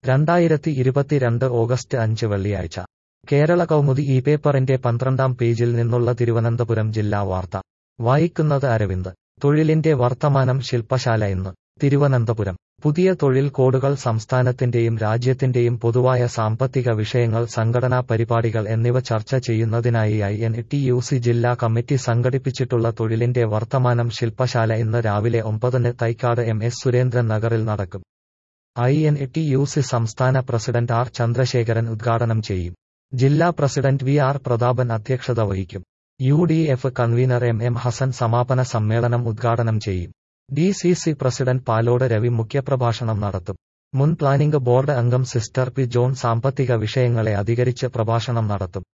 രണ്ടായിരത്തി ഇരുപത്തിരണ്ട് ഓഗസ്റ്റ് അഞ്ച് വെള്ളിയാഴ്ച കേരള കൗമുദി ഈ പേപ്പറിന്റെ പന്ത്രണ്ടാം പേജിൽ നിന്നുള്ള തിരുവനന്തപുരം ജില്ലാ വാർത്ത വായിക്കുന്നത് അരവിന്ദ് തൊഴിലിന്റെ വർത്തമാനം ശില്പശാല ഇന്ന് തിരുവനന്തപുരം പുതിയ തൊഴിൽ കോഡുകൾ സംസ്ഥാനത്തിന്റെയും രാജ്യത്തിന്റെയും പൊതുവായ സാമ്പത്തിക വിഷയങ്ങൾ സംഘടനാ പരിപാടികൾ എന്നിവ ചർച്ച ചെയ്യുന്നതിനായി I N T U C ജില്ലാ കമ്മിറ്റി സംഘടിപ്പിച്ചിട്ടുള്ള തൊഴിലിന്റെ വർത്തമാനം ശില്പശാല ഇന്ന് രാവിലെ ഒമ്പതിന് തൈക്കാട് എം എസ് സുരേന്ദ്രൻ നഗറിൽ നടക്കും I N T U C സംസ്ഥാന പ്രസിഡന്റ് ആർ ചന്ദ്രശേഖരൻ ഉദ്ഘാടനം ചെയ്യും ജില്ലാ പ്രസിഡന്റ് വി ആർ പ്രതാപൻ അധ്യക്ഷത വഹിക്കും U D F convener M M Hassan സമാപന സമ്മേളനം ഉദ്ഘാടനം ചെയ്യും D C C president Palode Ravi മുഖ്യപ്രഭാഷണം നടത്തും മുൻ പ്ലാനിംഗ് ബോർഡ് അംഗം സിസ്റ്റർ പി ജോൺ സാമ്പത്തിക വിഷയങ്ങളെ അധികരിച്ച് പ്രഭാഷണം നടത്തും